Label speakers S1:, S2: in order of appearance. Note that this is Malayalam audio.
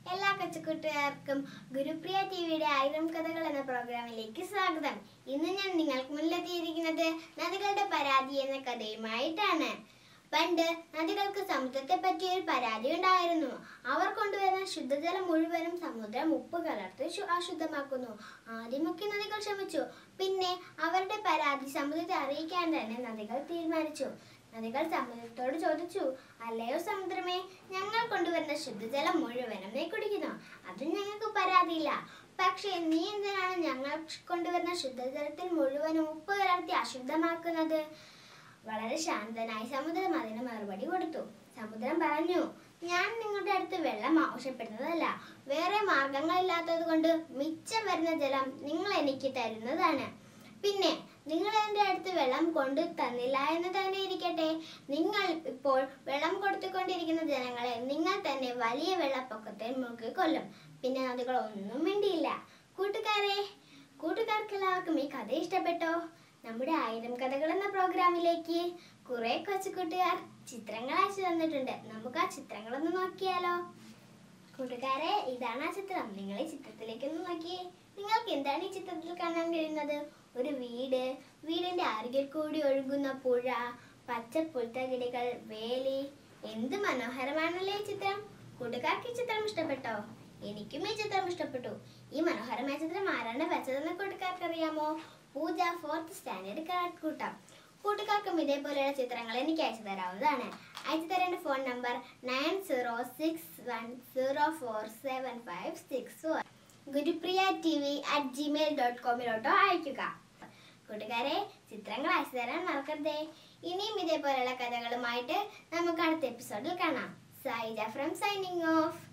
S1: എല്ലാ കൊച്ചുകൂട്ടുകാർക്കും ഗുരുപ്രിയ ടി വിയുടെ ആയിരം കഥകൾ എന്ന പ്രോഗ്രാമിലേക്ക് സ്വാഗതം ഇന്ന് ഞാൻ നിങ്ങൾക്ക് മുന്നിലെത്തിയിരിക്കുന്നത് നദികളുടെ പരാതി എന്ന കഥയുമായിട്ടാണ് പണ്ട് നദികൾക്ക് സമുദ്രത്തെ പറ്റി ഒരു പരാതി ഉണ്ടായിരുന്നു അവർ കൊണ്ടുവരുന്ന ശുദ്ധജലം മുഴുവനും സമുദ്രം ഉപ്പ് കലർത്തി ശു- അശുദ്ധമാക്കുന്നു ആദ്യമൊക്കെ നദികൾ ക്ഷമിച്ചു പിന്നെ അവരുടെ പരാതി സമുദ്രത്തെ അറിയിക്കാൻ തന്നെ നദികൾ തീരുമാനിച്ചു നദികൾ സമുദ്രത്തോട് ചോദിച്ചു അല്ലയോ സമുദ്രമേ ഞങ്ങൾ കൊണ്ടുവരുന്ന ശുദ്ധജലം മുഴുവനും നീ കുടിക്കുന്നു അത് ഞങ്ങൾക്ക് പരാതിയില്ല പക്ഷേ നീ എന്തിനാണ് ഞങ്ങൾ കൊണ്ടുവരുന്ന ശുദ്ധജലത്തിൽ മുഴുവനും ഉപ്പ് കലർത്തി അശുദ്ധമാക്കുന്നത് വളരെ ശാന്തനായി സമുദ്രം അതിന് മറുപടി കൊടുത്തു സമുദ്രം പറഞ്ഞു ഞാൻ നിങ്ങളുടെ അടുത്ത് വെള്ളം ആവശ്യപ്പെടുന്നതല്ല വേറെ മാർഗങ്ങളില്ലാത്തത് കൊണ്ട് മിച്ചം വരുന്ന ജലം നിങ്ങൾ എനിക്ക് തരുന്നതാണ് പിന്നെ നിങ്ങൾ എൻ്റെ അടുത്ത് വെള്ളം കൊണ്ടു തന്നില്ല എന്ന് തന്നെ ഇരിക്കട്ടെ നിങ്ങൾ ഇപ്പോൾ വെള്ളം കൊടുത്തുകൊണ്ടിരിക്കുന്ന ജനങ്ങളെ നിങ്ങൾ തന്നെ വലിയ വെള്ളപ്പൊക്കത്തിൽ മുക്കി കൊല്ലും പിന്നെ നദികൾ ഒന്നും വേണ്ടിയില്ല കൂട്ടുകാരെ കൂട്ടുകാർക്ക് എല്ലാവർക്കും ഈ കഥ ഇഷ്ടപ്പെട്ടോ നമ്മുടെ ആയിരം കഥകൾ എന്ന പ്രോഗ്രാമിലേക്ക് കുറെ കൊച്ചു കൂട്ടുകാർ ചിത്രങ്ങൾ അയച്ചു തന്നിട്ടുണ്ട് നമുക്ക് ആ ചിത്രങ്ങളൊന്ന് നോക്കിയാലോ കൂട്ടുകാരെ ഇതാണ് ആ ചിത്രം നിങ്ങൾ ഈ ചിത്രത്തിലേക്ക് ഒന്ന് നോക്കിയേ നിങ്ങൾക്ക് എന്താണ് ഈ ചിത്രത്തിൽ കാണാൻ കഴിയുന്നത് ഒരു വീട് വീടിന്റെ അരികിൽ കൂടി ഒഴുകുന്ന പുഴ പച്ച പുൽത്തകിടികൾ വേലി എന്ത് മനോഹരമാണല്ലേ ഈ ചിത്രം കൂട്ടുകാർക്ക് ഈ ചിത്രം ഇഷ്ടപ്പെട്ടോ എനിക്കും ഈ ചിത്രം ഇഷ്ടപ്പെട്ടു ഈ മനോഹരമായ ചിത്രം ആരാണ് വെച്ചതെന്ന് കൂട്ടുകാർക്ക് അറിയാമോ പൂജ ഫോർത്ത് സ്റ്റാൻഡേർഡ് കാട്ടുകൂട്ടം കൂട്ടുകാർക്കും ഇതേപോലെയുള്ള ചിത്രങ്ങൾ എനിക്ക് അയച്ചു തരാവുന്നതാണ് അയച്ചു തരേണ്ട phone number nine zero six one zero four seven five six four Gurupriya T V at Gmail dot കോമിലോട്ടോ അയക്കുക കൂട്ടുകാരെ ചിത്രങ്ങൾ അയച്ചു തരാൻ മറക്കരുതേ ഇനിയും ഇതേപോലെയുള്ള കഥകളുമായിട്ട് നമുക്ക് അടുത്ത എപ്പിസോഡിൽ കാണാം സൈജ ഫ്രം സൈനിങ് ഓഫ്